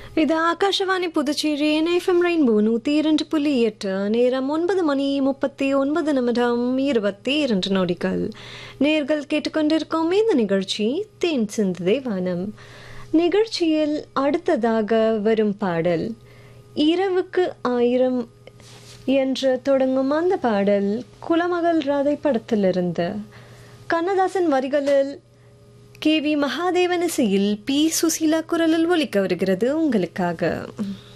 இது Akashvani Puducherry NFM rainbow நூற்றி இரண்டு புள்ளி எட்டு நேரம் ஒன்பது மணி முப்பத்தி ஒன்பது நிமிடம் இருபத்தி இரண்டு நொடிகள் நேர்கள் கேட்டுக்கொண்டிருக்கும் இந்த நிகழ்ச்சி தேன் சிந்துதே வானம் நிகழ்ச்சியில் அடுத்ததாக வரும் பாடல் இரவுக்கு ஆயிரம் என்று தொடங்கும் அந்த பாடல் குலமகள் ராதை படத்திலிருந்து கண்ணதாசன் வரிகளில் கே வி மகாதேவன் இசையில் பி சுசீலா குரலில் ஒலிக்க வருகிறது உங்களுக்காக